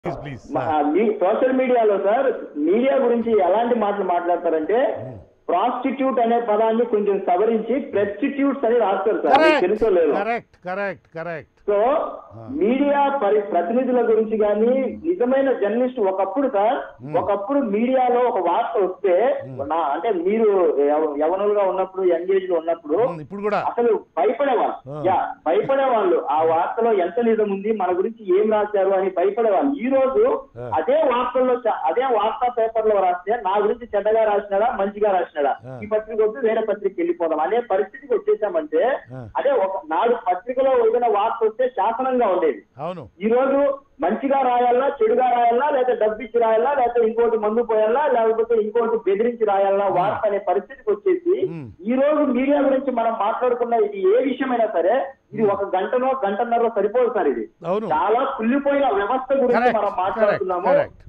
Please please మా- ఆ మీ- సోషల్ మీడియాలో సార్ మీడియా గురించి ఎలాంటి మాటలు మాట్లాడతారంటే ప్రాస్టిట్యూట్ అనే పదాన్ని కొంచెం సవరించి ప్రెస్టిట్యూట్స్ అని రాస్తారు సార్ మీకు తెలుసో లేదు correct correct correct so media పరి ప్రతినిధుల గురించి కానీ నిజమైన జర్నలిస్ట్ ఒకప్పుడు సార్ ఒకప్పుడు మీడియాలో ఒక వార్త వస్తే నా అంటే మీరు యవ- యవనులుగా ఉన్నప్పుడు ఎంగేజ్ లో ఉన్నప్పుడు ఇప్పుడు కూడా అసలు భయపడేవాళ్ళు ఆ. యా భయపడేవాళ్ళు ఆ వార్తలో ఎంత నిజం ఉంది మన గురించి ఏం రాశారు అని భయపడేవాళ్ళు ఈ రోజు ఆ. అదే వార్తల్లో చ- అదే వార్తా పేపర్ లో రాస్తే నా గురించి చెడ్డగా రాసినాడా మంచిగా రాసినాడా ఆ. ఈ పత్రిక వద్దు వేరే పత్రికకి వెళ్ళిపోదాం అనే పరిస్థితికి వచ్చేసామంటే ఆ. అదే ఒక నాడు పత్రికలో ఏదైనా వార్త వస్తే శాసనంగా ఉండేది అవును ఈ రోజు మంచిగా రాయాలా చెడుగా రాయాలా లేకపోతే డబ్బు ఇచ్చి రాయాలా లేకపోతే ఇంకోటి మందు పోయాలా లేకపోతే ఇంకోటి బెదిరించి రాయాలా వార్త అనే పరిస్థితికి వచ్చేసి మ్మ్. ఈ రోజు మీడియా గురించి మనం మాట్లాడుకున్న ఇది ఏ విషయమైనా సరే ఇది ఒక గంటనో గంటన్నర సరిపోదు సార్ ఇది అవును చాలా కుళ్ళిపోయిన వ్యవస్థ గురించి కరెక్ట్ మనం కరెక్ట్ మాట్లాడుతున్నాము కరెక్ట్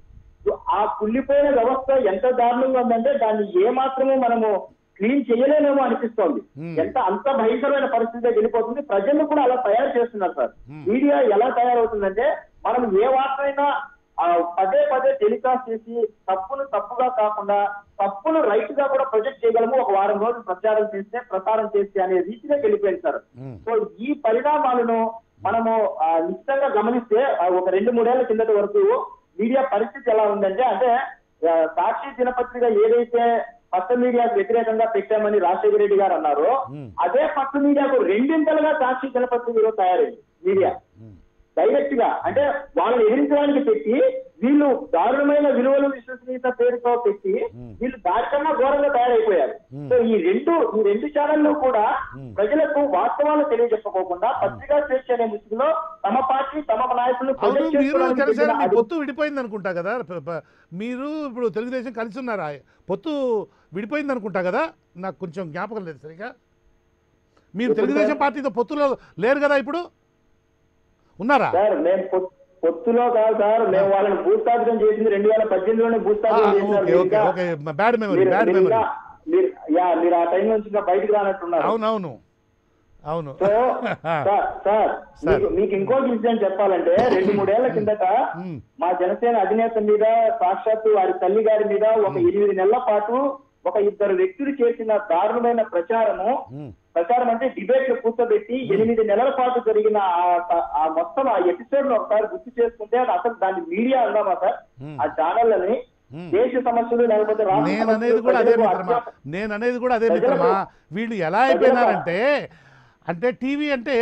ఆ కుళ్ళిపోయిన వ్యవస్థ ఎంత దారుణంగా ఉందంటే దాన్ని ఏ మాత్రము మనము క్లీన్ చేయలేమేమో అనిపిస్తోంది Hmm. ఎంత అంత భయంకరమైన పరిస్థితి వెళ్ళిపోతుంది ప్రజలను కూడా అలా తయారు చేస్తున్నారు సార్ Hmm. మీడియా ఎలా తయారవుతుందంటే మనం ఏ వార్తైనా ఆ, పదే పదే టెలికాస్ట్ చేసి తప్పును తప్పుగా కాకుండా తప్పును రైట్ గా కూడా ప్రొజెక్ట్ చేయగలము ఒక వారం రోజులు ప్రచారం చేస్తే ప్రసారం చేస్తే అనే రీతిగా వెళ్ళిపోయింది సార్ Hmm. సో ఈ పరిణామాలను మనము ఆ, నిశ్చితంగా గమనిస్తే ఆ, ఒక రెండు మూడేళ్ల కిందటి వరకు మీడియా పరిస్థితి ఎలా ఉందంటే అంటే ఆ, సాక్షి దినపత్రిక ఏదైతే పచ్చ మీడియాకు వ్యతిరేకంగా పెట్టామని రాజశేఖర రెడ్డి గారు అన్నారో Hmm. అదే పచ్చ మీడియాకు రెండింతలుగా సాక్షి దినపత్రిక ఈరోజు తయారైంది మీడియా Hmm. డైరెక్ట్ గా అంటే వాళ్ళని ఎదిరించడానికి పెట్టి వీళ్ళు దారుణమైన విలువలు విశ్వసనీయత పేరుతో పెట్టి Hmm. వీళ్ళు దానికన్నా ఘోరంగా తయారైపోయారు Hmm. సో ఈ రెండు ఈ రెండు ఛానళ్ళు కూడా Hmm. ప్రజలకు వాస్తవాలు తెలియజెప్పకోకుండా పత్రికా స్వేచ్ఛ అనే ముసుగులో తమ పార్టీ తమ నాయకులను అవును ప్రొజెక్ట్ మీరు చేసుకోవడానికి జనసేన పెట్టిన మీ అది- పొత్తు విడిపోయింది అనుకుంటా కదా ప- ప- మీరు ఇప్పుడు తెలుగుదేశం కలిసి ఉన్నారా పొత్తు విడిపోయింది అనుకుంటా కదా నాకు కొంచెం జ్ఞాపకం లేదు సరిగా మీరు ఎప్పుడు తెలుగుదేశం సార్? పార్టీతో పొత్తులో లేరు కదా ఇప్పుడు ఉన్నారా సార్ మేము పొ- పొత్తులో కాదు సార్ మేము వాళ్ళని భూస్థాపితం చేసింది రెండు వేల పద్దెనిమిదిలోనే ఆ, భూస్థాపితం చేసినారు ఓకే మీరు ఓకే ఇంకా- ఓకే బ్యాడ్ మెమరీ మీరు- బ్యాడ్ మీరు మెమరీ ఇంకా- మీరు యా మీరు ఆ టైం నుంచి ఇంకా బయటకు రానట్టున్నారు అవునవును అవును సో సార్ సార్ మీకు మీకు ఇంకోటి ఇన్సిడెంట్ చెప్పాలంటే రెండు మూడేళ్ల కిందట మ్మ్. మా జనసేన అధినేత మీద సాక్షాత్తు వారి తల్లి గారి మీద ఒక ఎనిమిది నెలల పాటు ఒక ఇద్దరు వ్యక్తులు చేసిన దారుణమైన ప్రచారము మ్మ్. ప్రచారం అంటే డిబేట్ లో కూర్చోబెట్టి ఎనిమిది నెలల పాటు జరిగిన ఆ- ఆ మొత్తం ఆ ఎపిసోడ్ ను ఒకసారి గుర్తు చేసుకుంటే అది అసలు దాన్ని మీడియా అందామా సార్ మ్మ్. ఆ ఛానళ్ళని మ్మ్. దేశ సమస్యలు లేకపోతే రాష్ట్ర నేను సమస్యలు, అనేది కూడా అదే ప్రజలకు మిత్రమా అత్యవసర- నేను అనేది కూడా అదే ప్రజలకు- మిత్రమా వీళ్ళు ఎలా అయిపోయినారంటే అంటే టీవీ అంటే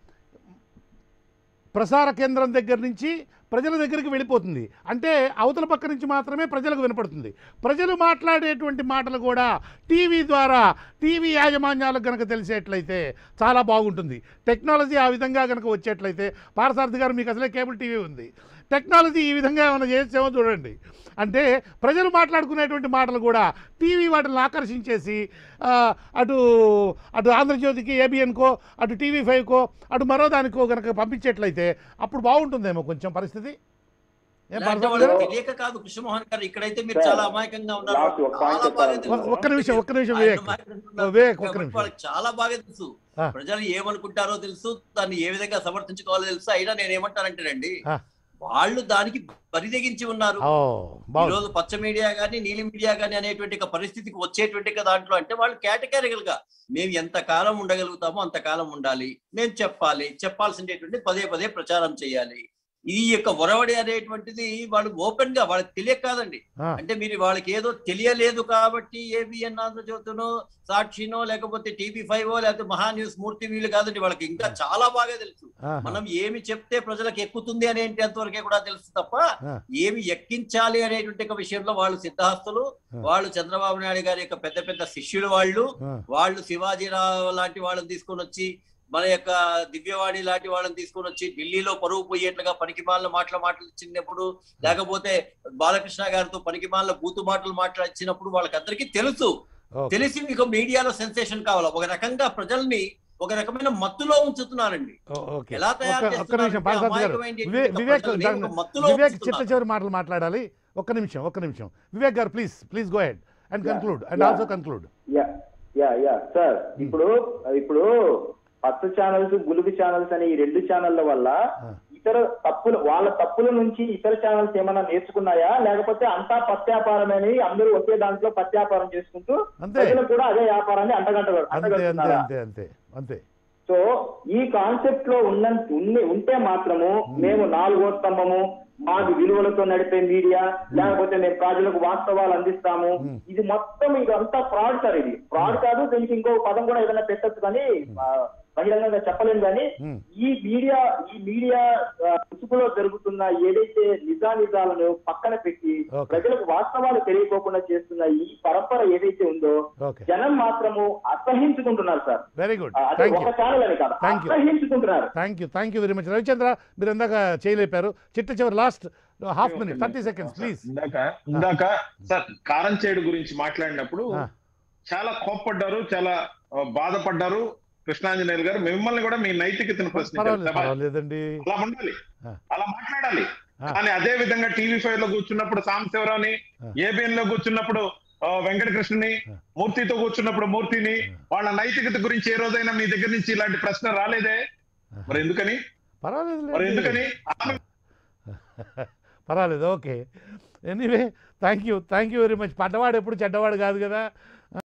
ప్రసార కేంద్రం దగ్గర నుంచి ప్రజల దగ్గరికి వెళ్ళిపోతుంది అంటే అవతల పక్క నుంచి మాత్రమే ప్రజలకు వినపడుతుంది ప్రజలు మాట్లాడేటువంటి మాటలు కూడా టీవీ ద్వారా టీవీ యాజమాన్యాలకు కనుక తెలిసేట్లయితే చాలా బాగుంటుంది టెక్నాలజీ ఆ విధంగా కనుక వచ్చేట్లయితే పారసారథి గారు మీకు అసలే కేబుల్ టీవీ ఉంది టెక్నాలజీ ఈ విధంగా ఏమైనా చేసేమో చూడండి అంటే ప్రజలు మాట్లాడుకునేటువంటి మాటలు కూడా టీవీ వాటిని ఆకర్షించేసి ఆ, అటు అటు ఆంధ్రజ్యోతికి ఏబిఎన్కో అటు టీవీ ఫైవ్కో అటు మరో దానికో కనుక పంపించేట్లయితే అప్పుడు బాగుంటుందేమో కొంచెం పరిస్థితి ఏం ఇలాంటి పారసారథి వాళ్ళకి గారు? తెలియక కాదు కృష్ణమోహన్ గారు ఇక్కడైతే మీరు సార్, చాలా అమాయకంగా ఉన్నారు లాస్ట్ ఒక పాయింట్ చాలా బాగా చెప్పాలి. తెలుసు. ఒక్క నిమిషం, ఒక్క నిమిషం, ఆయన వివేక్. అమాయకంగా ఉన్నారు. వివేక్, ఒక్క కాబట్టి నిమిషం. వాళ్ళకి చాలా బాగా తెలుసు ఆ. ప్రజలు ఏమనుకుంటారో తెలుసు దాన్ని ఏ విధంగా సమర్థించుకోవాలో తెలుసు అయినా నేను ఏమంటానంటేనండి ఆ. వాళ్ళు దానికి బరిదెగించి ఉన్నారు ఓ ఈ బాగుంది రోజు పచ్చ మీడియా గానీ నీలి మీడియా గానీ అనేటువంటి ఒక పరిస్థితికి వచ్చేటువంటి ఒక దాంట్లో అంటే వాళ్ళు కేటగిరికల్ గా మేము ఎంత కాలం ఉండగలుగుతామో అంత కాలం ఉండాలి మేము చెప్పాలి చెప్పాల్సినటువంటి పదే పదే ప్రచారం చేయాలి ఈ యొక్క ఒరవడి అనేటువంటిది వాళ్ళు ఓపెన్ గా వాళ్ళకి తెలియక కాదండి ఆ, అంటే మీరు వాళ్ళకి ఏదో తెలియలేదు కాబట్టి ఏబిఎన్ ఆంధ్రజ్యోతినో సాక్షినో లేకపోతే టీవీ ఫైవ్ లేకపోతే మహా న్యూస్ మూర్తి వీళ్ళు కాదండి వాళ్ళకి ఇంకా చాలా బాగా తెలుసు ఆ, మనం ఏమి చెప్తే ప్రజలకు ఎక్కుతుంది అనేటువంటి వరకే కూడా తెలుసు తప్ప ఆ. ఏమి ఎక్కించాలి అనేటువంటి ఒక విషయంలో వాళ్ళు సిద్ధాస్తులు ఆ. వాళ్ళు చంద్రబాబు నాయుడు గారి యొక్క పెద్ద పెద్ద శిష్యులు వాళ్ళు ఆ, వాళ్ళు శివాజీరావు లాంటి వాళ్ళని తీసుకొని వచ్చి మన యొక్క దివ్యవాణి లాంటి వాళ్ళని తీసుకొని వచ్చి ఢిల్లీలో పరువు పోయేట్లుగా పనికిమాలిన మాటలు మాట్లాడినప్పుడు లేకపోతే బాలకృష్ణ గారితో పనికిమాలిన బూతు మాటలు మాట్లాడిచ్చినప్పుడు వాళ్ళకందరికీ తెలుసు ఓకే. తెలిసి మీకు మీడియాలో సెన్సేషన్ కావాలి ఒక రకంగా ప్రజల్ని ఒక రకమైన మత్తులో ఉంచుతున్నారండి ఓ, ఓకే ఎలా తయారు ఒక్క- ఒక్క నిమిషం చేస్తున్నారంటే పారసారథి గారు అమాయకమైనటువంటి వివేక్ ఒక వివేక్ ప్రజల్ని దాన్ని- ఒక మత్తులో వివేక్ చిట్ట ఉంచుతున్నారు. చివరి మాటలు మాట్లాడాలి ఒక్క నిమిషం ఒక్క నిమిషం Vivek garu please please go ahead and Yeah. Conclude and Yeah. Also conclude yeah yeah yeah sir ఇప్పుడు ఇప్పుడు పచ్చ ఛానల్స్ గులుగు ఛానల్స్ అనే ఈ రెండు ఛానళ్ల వల్ల ఆ. ఇతర తప్పులు వాళ్ళ తప్పుల నుంచి ఇతర ఛానల్స్ ఏమైనా నేర్చుకున్నాయా లేకపోతే అంతా పత్యాపారమని అందరూ ఒకే దాంట్లో పత్యాపారం చేసుకుంటూ అంతే ప్రజలకు కూడా అదే వ్యాపారాన్ని అంటగంట అంతే అంతే అంటగడుతున్నారా అంతే అంతే అంతే సో ఈ కాన్సెప్ట్ లో ఉన్న ఉన్ని- ఉంటే మాత్రము మేము నాలుగో స్తంభము మాది విలువలతో నడిపే మీడియా లేకపోతే మేము ప్రజలకు వాస్తవాలు అందిస్తాము Hmm. ఇది మొత్తం ఇదంతా ఫ్రాడ్ సార్ ఇది ఫ్రాడ్ కాదు దీనికి ఇంకో పదం కూడా ఏదైనా పెట్టచ్చు కానీ ఆ, బహిరంగంగా చెప్పలేము కానీ Hmm. ఈ మీడియా ఈ మీడియా ఆ, ముసుగులో జరుగుతున్న ఏదైతే నిజానిజాలను పక్కన పెట్టి Okay. ప్రజలకు వాస్తవాలు తెలియకోకుండా చేస్తున్న ఈ పరంపర ఏదైతే ఉందో ఓకే జనం మాత్రము అసహించుకుంటున్నారు సార్ వెరీ గుడ్ ఆ, అదే థ్యాంక్ ఒక యూ ఛానల్ అని కాదు Thank you. అసహించుకుంటున్నారు thank you thank you very much Ravichandra మీరు ఇందాక చేయలేపారు చిట్ట చివరి last half minute thirty seconds please ఇందాక ఇందాక సార్ కారంచేడు గురించి మాట్లాడినప్పుడు ఆ. చాలా కోప్పడ్డారు చాలా ఆ, బాధపడ్డారు కృష్ణాంజనేయులు గారు మిమ్మల్ని కూడా మీ నైతికతను ప్రశ్నించారు పర్వాలేదు సభ- పర్వాలేదండి అలా ఉండాలి ఆ. అలా మాట్లాడాలి ఆ. కానీ అదే విధంగా టీవీ ఫైవ్ లో కూర్చున్నప్పుడు సాంబశివరావుని ఆ. ఏబిఎన్ లో కూర్చున్నప్పుడు ఆ, వెంకటకృష్ణని ఆ. మూర్తితో కూర్చున్నప్పుడు మూర్తిని వాళ్ళ నైతికత గురించి ఏ రోజైనా మీ దగ్గర నుంచి ఇలాంటి ప్రశ్న రాలేదే మరి ఎందుకని పర్వాలేదు మరి ఎందుకని ఆమె పర్వాలేదు okay anyway thank you thank you very much పడ్డవాడు ఎప్పుడు చెడ్డవాడు కాదు కదా